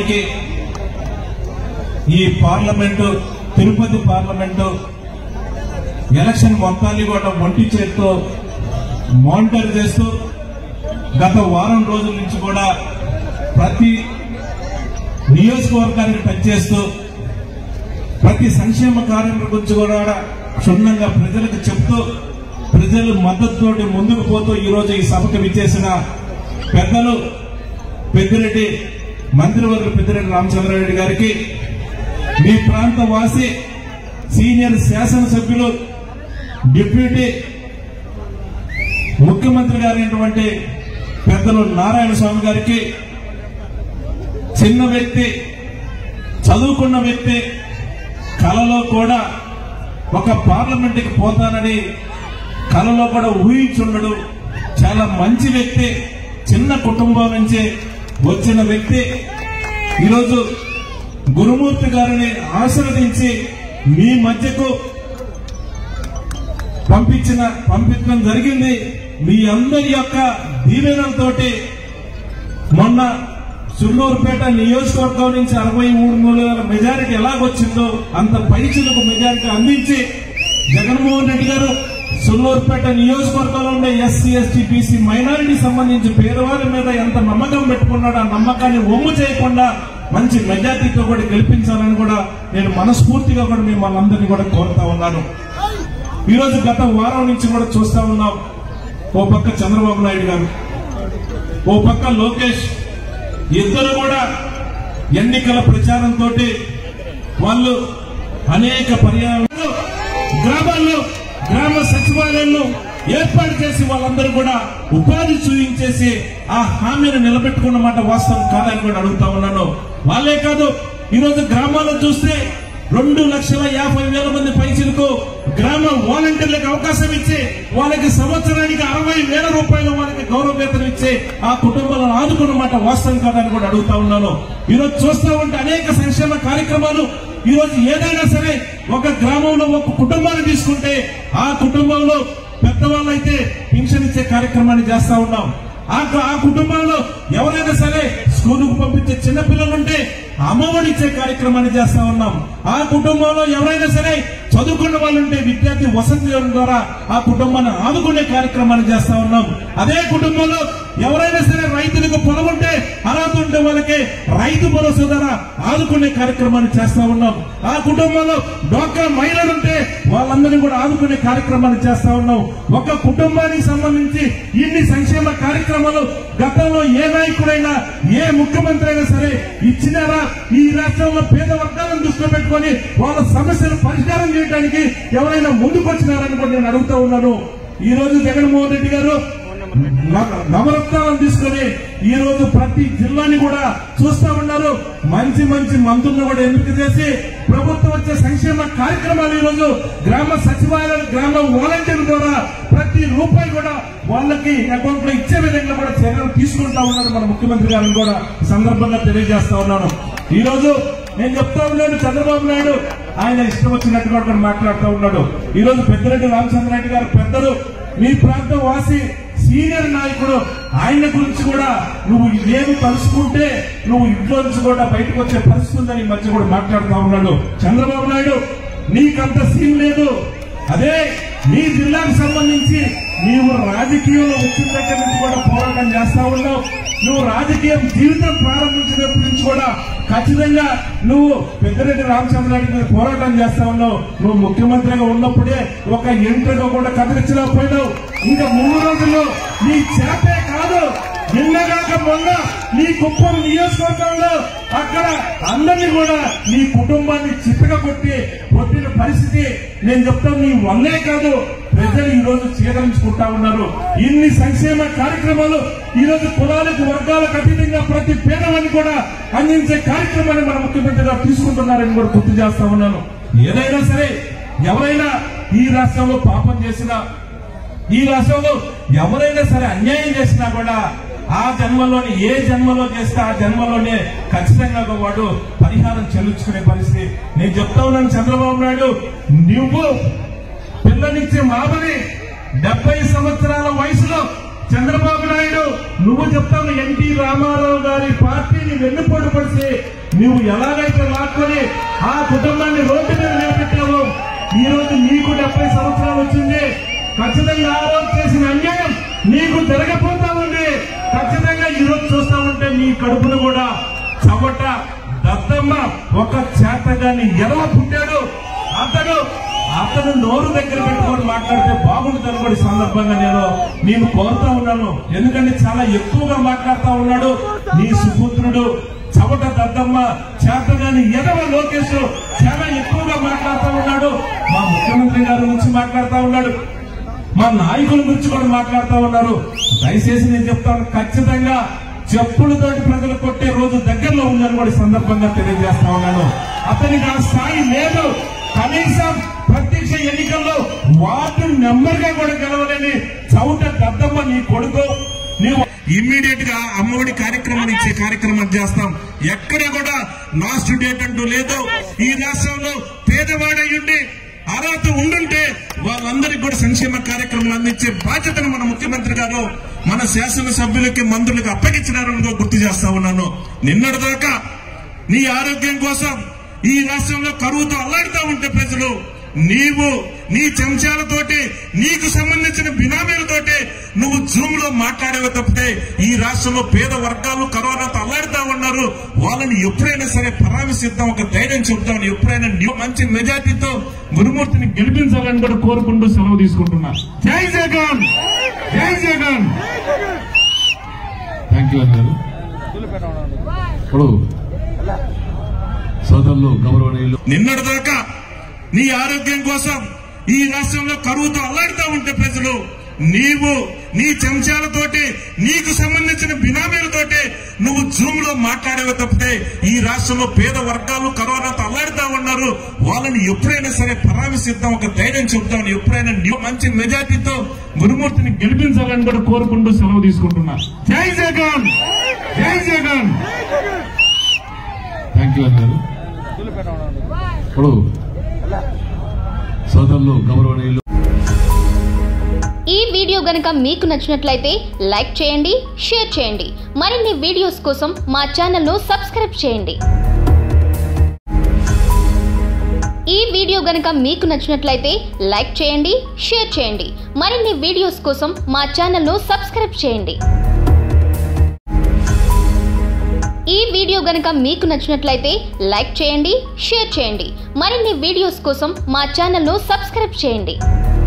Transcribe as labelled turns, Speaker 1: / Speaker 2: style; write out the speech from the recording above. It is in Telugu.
Speaker 1: గారికి ఈ పార్లమెంటు తిరుపతి పార్లమెంటు ఎలక్షన్ మొత్తాన్ని కూడా ఒంటి చేత్తో మానిటర్ చేస్తూ గత వారం రోజుల నుంచి కూడా ప్రతి నియోజకవర్గానికి టచ్ చేస్తూ ప్రతి సంక్షేమ కార్యక్రమం గురించి కూడా క్షుణ్ణంగా ప్రజలకు చెప్తూ ప్రజలు మద్దతుతోటి ముందుకు పోతూ ఈ రోజు ఈ సభకు విచ్చేసిన పెద్దలు పెద్దిరెడ్డి మంత్రివర్గ పెద్దిరెడ్డి రామచంద్రారెడ్డి గారికి మీ ప్రాంత వాసి సీనియర్ శాసనసభ్యులు డిప్యూటీ ముఖ్యమంత్రి గారైనటువంటి పెద్దలు నారాయణ స్వామి గారికి చిన్న వ్యక్తి చదువుకున్న వ్యక్తి కలలో కూడా ఒక పార్లమెంట్కి పోతానని కలలో కూడా ఊహించుండడు చాలా మంచి వ్యక్తి చిన్న కుటుంబం నుంచి వచ్చిన వ్యక్తి ఈరోజు గురుమూర్తి గారిని ఆశీర్వదించి మీ మధ్యకు పంపించిన పంపించడం జరిగింది మీ అందరి యొక్క దీవెనలతోటి మొన్న సుల్లూరుపేట నియోజకవర్గం నుంచి అరవై మూడు మూడు వేల మెజారిటీ ఎలాగొచ్చిందో అంత పైచులకు మెజారిటీ అందించి జగన్మోహన్ రెడ్డి గారు సుల్లూరుపేట నియోజకవర్గంలో ఉండే ఎస్సీ ఎస్టీ బీసీ మైనారిటీ సంబంధించి పేదవారి మీద ఎంత నమ్మకం పెట్టుకున్నాడో ఆ నమ్మకాన్ని ఒమ్ము చేయకుండా మంచి మెజార్టీతో కూడా గెలిపించాలని కూడా నేను మనస్ఫూర్తిగా కూడా మిమ్మల్ని అందరినీ కూడా కోరుతా ఉన్నాను ఈ రోజు గత వారం నుంచి కూడా చూస్తా ఉన్నాం ఓ పక్క చంద్రబాబు నాయుడు గారు ఓ పక్క లోకేష్ ఇద్దరు కూడా ఎన్నికల ప్రచారంతో వాళ్ళు అనేక పర్యాలు గ్రామాల్లో గ్రామ సచివాలయాల్లో ఏర్పాటు చేసి వాళ్ళందరూ కూడా ఉపాధి చూపించేసి ఆ హామీని నిలబెట్టుకున్న మాట వాస్తవం కాదని కూడా అడుగుతా ఉన్నాను వాళ్ళే కాదు ఈరోజు గ్రామాల్లో చూస్తే రెండు లక్షల యాభై వేల మంది పైసలకు గ్రామ వాలంటీర్లకు అవకాశం ఇచ్చి వాళ్ళకి సంవత్సరానికి అరవై వేల రూపాయలు వాళ్ళకి గౌరవ వేతనం ఇచ్చి ఆ కుటుంబాలను ఆదుకున్న మాట వాస్తవం కాదని కూడా అడుగుతా ఉన్నాను ఈరోజు చూస్తా ఉంటే అనేక సంక్షేమ కార్యక్రమాలు ఈ రోజు ఏదైనా సరే ఒక గ్రామంలో ఒక కుటుంబాన్ని తీసుకుంటే ఆ కుటుంబంలో పెద్దవాళ్ళైతే పెన్షన్ ఇచ్చే కార్యక్రమాన్ని చేస్తా ఉన్నాం ఆ ఆ కుటుంబంలో ఎవరైనా సరే స్కూలుకు పంపించే చిన్న పిల్లలుంటే అమ్మఒడి ఇచ్చే కార్యక్రమాన్ని చేస్తా ఉన్నాం ఆ కుటుంబంలో ఎవరైనా సరే చదువుకున్న వాళ్ళు ఉంటే విద్యార్థి వసతి యోజన ద్వారా ఆ కుటుంబాన్ని ఆదుకునే కార్యక్రమాన్ని చేస్తా ఉన్నాం అదే కుటుంబంలో ఎవరైనా సరే రైతులకు పొలం ఉంటే అర్హత ఉంటే వాళ్ళకి రైతు భరోసా ద్వారా ఆదుకునే కార్యక్రమాన్ని చేస్తా ఉన్నాం ఆ కుటుంబంలో డోక్రా మహిళలు ఉంటే వాళ్ళందరినీ కూడా ఆదుకునే కార్యక్రమాన్ని చేస్తా ఉన్నాం ఒక కుటుంబానికి సంబంధించి ఇన్ని సంక్షేమ కార్యక్రమాలు గతంలో ఏ నాయకుడైనా ఏ ముఖ్యమంత్రి అయినా సరే ఇచ్చినారా ఈ రాష్ట్రంలో పేద వర్గాలను దృష్టిలో పెట్టుకొని వాళ్ళ సమస్యలు పరిష్కారం చేయడానికి ఎవరైనా ముందుకొచ్చినారని కూడా నేను అడుగుతా ఉన్నాను ఈ రోజు జగన్మోహన్ రెడ్డి గారు నవ- నవరత్నాలను తీసుకొని ఈ రోజు ప్రతి జిల్లాని కూడా చూస్తా ఉన్నారు మంచి మంచి మంత్రులను కూడా ఎంపిక చేసి ప్రభుత్వం వచ్చే సంక్షేమ కార్యక్రమాలు ఈ రోజు గ్రామ సచివాలయాలు గ్రామ వాలంటీర్ ద్వారా ప్రతి రూపాయి కూడా వాళ్ళకి అకౌంట్ లో ఇచ్చే విధంగా కూడా చర్యలు తీసుకుంటా ఉన్నారు మన ముఖ్యమంత్రి గారిని కూడా ఈ సందర్భంగా తెలియజేస్తా ఉన్నాను ఈ రోజు నేను చెప్తా ఉన్నాను చంద్రబాబు నాయుడు ఆయన ఇష్టం వచ్చినట్టుగా కూడా మాట్లాడుతూ ఉన్నాడు ఈ రోజు పెద్దిరెడ్డి రామచంద్రరెడ్డి గారు పెద్దలు మీ ప్రాంతం వాసి సీనియర్ నాయకుడు ఆయన గురించి కూడా నువ్వు ఇదేమి తలుసుకుంటే నువ్వు ఇంట్లో నుంచి కూడా బయటకు వచ్చే పరిస్థితి ఉందని ఈ మధ్య కూడా మాట్లాడుతూ ఉన్నాడు చంద్రబాబు నాయుడు నీకంత సీన్ లేదు అదే నీ జిల్లాకు సంబంధించి నీవు రాజకీయంలో వచ్చిన దగ్గర నుంచి కూడా పోరాటం చేస్తా ఉన్నావు నువ్వు రాజకీయం జీవితం ప్రారంభించినప్పటి నుంచి కూడా ఖచ్చితంగా నువ్వు పెద్దిరెడ్డి రామచంద్రారెడ్డి మీద పోరాటం చేస్తా ఉన్నావు నువ్వు ముఖ్యమంత్రిగా ఉన్నప్పుడే ఒక ఎంట్రీగా కూడా కదిలించలేకపోయినావు ఇంకా మూడు రోజుల్లో నీ చేపే కాదు నిన్నగాక మొన్న నీ కుప్పం నియోజకవర్గంలో అక్కడ అందరినీ కూడా నీ కుటుంబాన్ని చిత్తగా కొట్టి కొట్టిన పరిస్థితి నేను చెప్తాను నీ వల్లే కాదు ప్రజలు ఈ రోజు స్వీకరించుకుంటా ఉన్నారు ఇన్ని సంక్షేమ కార్యక్రమాలు ఈ రోజు కులాలకు వర్గాలకు అతీతంగా ప్రతి పేదవాడిని కూడా అందించే కార్యక్రమాన్ని మన ముఖ్యమంత్రి గారు తీసుకుంటున్నారని కూడా గుర్తు చేస్తా ఉన్నాను ఏదైనా సరే ఎవరైనా ఈ రాష్ట్రంలో పాపం చేసినా ఈ రాష్ట్రంలో ఎవరైనా సరే అన్యాయం చేసినా కూడా ఆ జన్మలోని ఏ జన్మలో చేస్తే ఆ జన్మలోనే ఖచ్చితంగా ఒక వాడు పరిహారం చెల్లించుకునే పరిస్థితి నేను చెప్తా ఉన్నాను చంద్రబాబు నాయుడు నువ్వు పిల్లనిచ్చే మామని డెబ్బై సంవత్సరాల వయసులో చంద్రబాబు నాయుడు నువ్వు చెప్తావు ఎన్టీ రామారావు గారి పార్టీని వెన్నుపోటు పడిచి నువ్వు ఎలాగైతే లాక్కొని ఆ కుటుంబాన్ని రోడ్డు మీద నిలబెట్టావో ఈ రోజు నీకు డెబ్బై సంవత్సరాలు వచ్చింది ఖచ్చితంగా ఆ రోజు చేసిన అన్యాయం నీకు జరగబోతా ఉంది ఖచ్చితంగా ఈ రోజు చూస్తా ఉంటే నీ కడుపును కూడా చవట దత్తమ్మ ఒక చేతగాని ఎలా పుట్టాడు అతడు అతను నోరు దగ్గర పెట్టుకొని మాట్లాడితే బాగుంటుందని కూడా ఈ సందర్భంగా నేను నేను కోరుతా ఉన్నాను ఎందుకంటే చాలా ఎక్కువగా మాట్లాడుతా ఉన్నాడు నీ సుపుత్రుడు చవట దద్దమ్మ చేతగాని ఎదవ లోకేష్ చాలా ఎక్కువగా మాట్లాడుతూ ఉన్నాడు మా ముఖ్యమంత్రి గారి గురించి మాట్లాడుతూ ఉన్నాడు మా నాయకుల గురించి కూడా మాట్లాడుతూ ఉన్నారు దయచేసి నేను చెప్తాను ఖచ్చితంగా చెప్పులతోటి ప్రజలు కొట్టే రోజు దగ్గరలో ఉందని కూడా ఈ సందర్భంగా తెలియజేస్తా ఉన్నాను అతనికి ఆ స్థాయి లేదు కనీసం ప్రత్యక్ష ఎన్నికల్లో వార్డు నెంబర్ గా కూడా గెలవలేని చౌట దద్దమ్మ నీ కొడుకు నీవు ఇమ్మీడియట్ గా అమ్మఒడి కార్యక్రమం ఇచ్చే కార్యక్రమం చేస్తాం ఎక్కడ కూడా లాస్ట్ డేట్ అంటూ లేదు ఈ రాష్ట్రంలో పేదవాడయ్యుండి అర్హత ఉండుంటే వాళ్ళందరికీ కూడా సంక్షేమ కార్యక్రమాలు అందించే బాధ్యతను మన ముఖ్యమంత్రి గారు మన శాసనసభ్యులకి మంత్రులకు అప్పగించినారని కూడా గుర్తు చేస్తా ఉన్నాను నిన్నటిదాకా నీ ఆరోగ్యం కోసం ఈ రాష్ట్రంలో కరువుతో అల్లాడుతూ ఉంటే ప్రజలు నీవు నీ చెంచాలతోటి నీకు సంబంధించిన బినామీలతోటి నువ్వు జూమ్ లో మాట్లాడేవి తప్పితే ఈ రాష్ట్రంలో పేద వర్గాలు కరోనాతో అల్లాడుతా ఉన్నారు వాళ్ళని ఎప్పుడైనా సరే పరామర్శిద్దాం ఒక ధైర్యం చెప్తాం ఎప్పుడైనా నీ మంచి మెజార్టీతో గురుమూర్తిని గెలిపించాలని కూడా కోరుకుంటూ సెలవు తీసుకుంటున్నా జై జగన్ జై జగన్
Speaker 2: థ్యాంక్ యూ అన్నారు ఇప్పుడు సోదరులు గౌరవనీయులు
Speaker 1: నిన్నటిదాకా నీ ఆరోగ్యం కోసం ఈ రాష్ట్రంలో కరువుతో అల్లాడుతూ ఉంటే ప్రజలు నీవు నీ చెంచాలతోటి నీకు సంబంధించిన బినామీలతోటి నువ్వు జూమ్ లో మాట్లాడేవి తప్పితే ఈ రాష్ట్రంలో పేద వర్గాలు కరోనాతో అల్లాడుతా ఉన్నారు వాళ్ళని ఎప్పుడైనా సరే పరామర్శిద్దాం ఒక ధైర్యం చెప్తాం ఎప్పుడైనా నీ మంచి మెజార్టీతో గురుమూర్తిని గెలిపించాలని కూడా కోరుకుంటూ సెలవు తీసుకుంటున్నా జై జగన్ జై జగన్
Speaker 2: థ్యాంక్ యూ అన్నారు ఇప్పుడు సోదరులు గౌరవనీయులు
Speaker 3: ఈ వీడియో గనుక మీకు నచ్చినట్లయితే లైక్ చేయండి షేర్ చేయండి మరిన్ని వీడియోస్ కోసం మా ఛానల్ను సబ్స్క్రైబ్ చేయండి ఈ వీడియో గనుక మీకు నచ్చినట్లయితే లైక్ చేయండి షేర్ చేయండి మరిన్ని వీడియోస్ కోసం మా ఛానల్ను సబ్స్క్రైబ్ చేయండి ఈ వీడియో గనుక మీకు నచ్చినట్లయితే లైక్ చేయండి షేర్ చేయండి మరిన్ని వీడియోస్ కోసం మా ఛానల్ను సబ్స్క్రైబ్ చేయండి